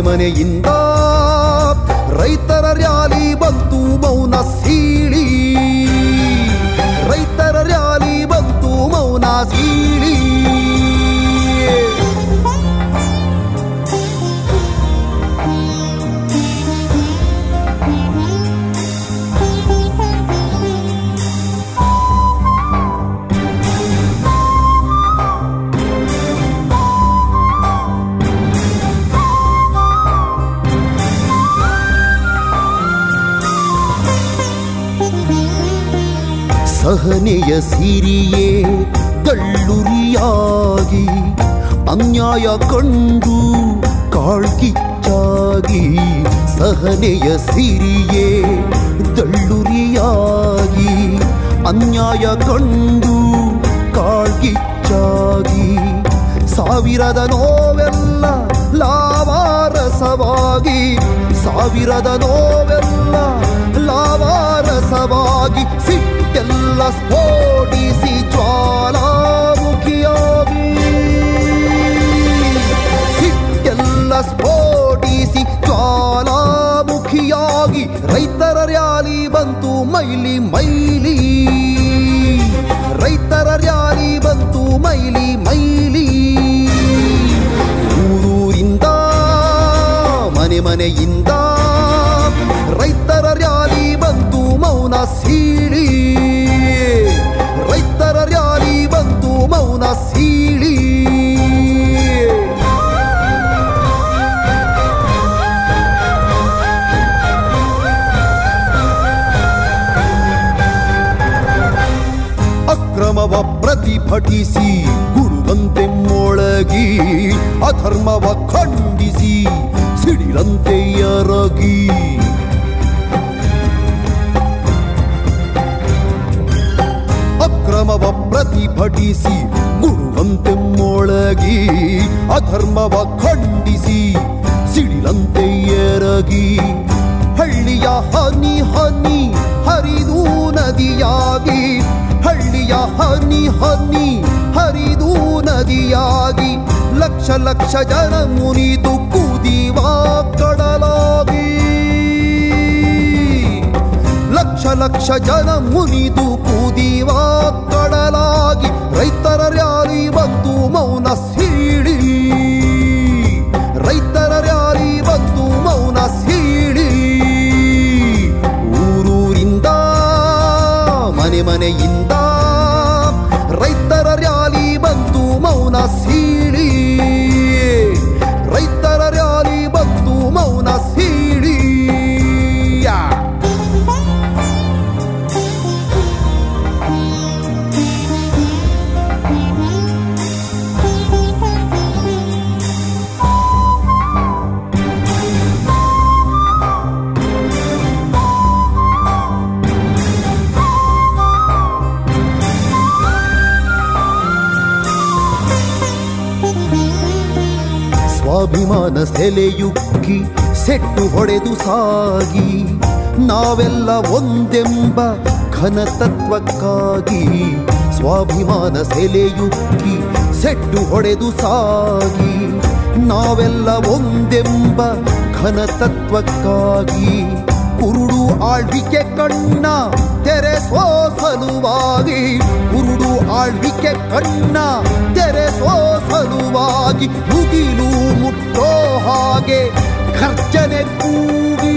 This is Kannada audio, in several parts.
ಮನೆಯಿಂದ ರೈತರ ರ್ಯಾಲಿ ಬಂತು ಮೌನ ಸೀಳಿ ರೈತರ ರ್ಯಾಲಿ ಬಂತು ಮೌನ ಸೀಳಿ ಸಹನೆಯ ಸಿರಿಯೇ ದಳ್ಳುರಿಯಾಗಿ ಅನ್ಯಾಯ ಕಂಡು ಕಾಳ್ಕಿಚ್ಚಾಗಿ ಸಹನೆಯ ಸಿರಿಯೇ ದಳ್ಳುರಿಯಾಗಿ ಅನ್ಯಾಯ ಕಂಡು ಕಾಳ್ಕಿಚ್ಚಾಗಿ ಸಾವಿರದ ನೋವೆಲ್ಲ ಲಾವಾರಸವಾಗಿ ಸಾವಿರದ ನೋವೆಲ್ಲ ಲಾವಾರಸವಾಗಿ ಸಿಟ್ಟೆಲ್ಲ ಸ್ಫೋಟಿಸಿ ಜ್ವಾಲಾಮುಖಿಯಾಗಿ ಸಿಟ್ಟೆಲ್ಲ ಸ್ಫೋಟಿಸಿ ಜ್ವಾಲಾಮುಖಿಯಾಗಿ ರೈತರ ರ್ಯಾಲಿ ಬಂತು ಮೈಲಿ ಮೈಲಿ ರೈತರ ರ್ಯಾಲಿ ಬಂತು ಮೈಲಿ ಮೈಲಿ ಊರೂರಿಂದ ಮನೆ ಮನೆಯಿಂದ ರೈತರ ರ್ಯಾಲಿ ಬಂತು ಮೌನ ಸೀಳಿ ರೈತರ ರ್ಯಾಲಿ ಬಂತು ಮೌನ ಸೀಳಿ ಅಕ್ರಮವ ಪ್ರತಿಭಟಿಸಿ ಗುರುವಂತೆ ಮೊಳಗಿ ಅಧರ್ಮವ ಖಂಡಿಸಿ ಸಿಡಿರಂತೆ ಎರಗಿ ಅಕ್ರಮವ ಪ್ರತಿಭಟಿಸಿ ಗುರುವಂತೆ ಮೊಳಗಿ ಅಧರ್ಮವ ಖಂಡಿಸಿ ಸಿಡಿಲಂತೆ ಎರಗಿ ಹಳ್ಳಿಯ ಹನಿ ಹನಿ ಹರಿದು ನದಿಯಾಗಿ ಹಳ್ಳಿಯ ಹನಿ ಹನಿ ಹರಿದು ನದಿಯಾಗಿ ಲಕ್ಷ ಲಕ್ಷ ಜನ ಮುನಿದು ಕುದಿವ ಕಡಲಾಗಿ ಲಕ್ಷ ಲಕ್ಷ ಜನ ಮುನಿದು ಕುದಿವ ಕಡಲಾಗಿ ರೈತರ ರ್ಯಾಲಿ ಬಂತು ಮೌನ ಸೀಳಿ ರೈತರ ರ್ಯಾಲಿ ಬಂತು ಮೌನ ಸೀಳಿ ಊರೂರಿಂದ ಮನೆ ಮನೆಯಿಂದ ರೈತರ ರ್ಯಾಲಿ ಬಂತು ಮೌನ ಸೀಳಿ ರೈತರ ರ್ಯಾಲಿ ಬಂತು ಮೌನ ಸೀಳಿ ಯಾ ಸ್ವಾಭಿಮಾನ ಸೆಲೆಯುಕ್ಕಿ ಸೆಟ್ಟು ಹೊಡೆದು ಸಾಗಿ ನಾವೆಲ್ಲ ಒಂದೆಂಬ ಘನತತ್ವಕ್ಕಾಗಿ ಸ್ವಾಭಿಮಾನ ಸೆಲೆಯುಕ್ಕಿ ಸೆಟ್ಟು ಹೊಡೆದು ಸಾಗಿ ನಾವೆಲ್ಲ ಒಂದೆಂಬ ಘನತತ್ವಕ್ಕಾಗಿ ಕುರುಡು ಆಳ್ವಿಕೆ ಕಣ್ಣ ತೆರೆಸೋ ಸಲುವಾಗಿ ಕುರುಡು ಆಳ್ವಿಕೆ ಕಣ್ಣ ತೆರೆಸೋ ಸಲುವಾಗಿ ಮುಗಿಲು ಮುಟ್ಟೋ ಹಾಗೆ ಖರ್ಚನೆ ಕೂಗಿ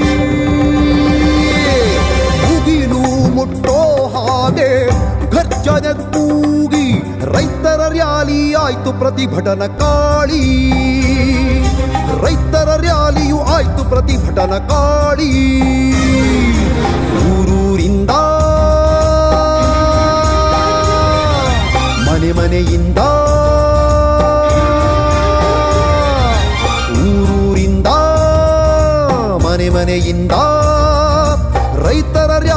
ಮುಗಿಲು ಮುಟ್ಟೋ ಹಾಗೆ ಖರ್ಚನೆ ಕೂಗಿ ರೈತರ ರ್ಯಾಲಿ ಆಯ್ತು ಪ್ರತಿಭಟನ ಕಾಳಿ ರೈತರ ರ್ಯಾಲಿಯು ಆಯ್ತು ಪ್ರತಿಭಟನ ಕಾಳಿ ಊರೂರಿಂದ ಮನೆ ಮನೆಯಿಂದ ಊರೂರಿಂದ ಮನೆ ಮನೆಯಿಂದ ರೈತರ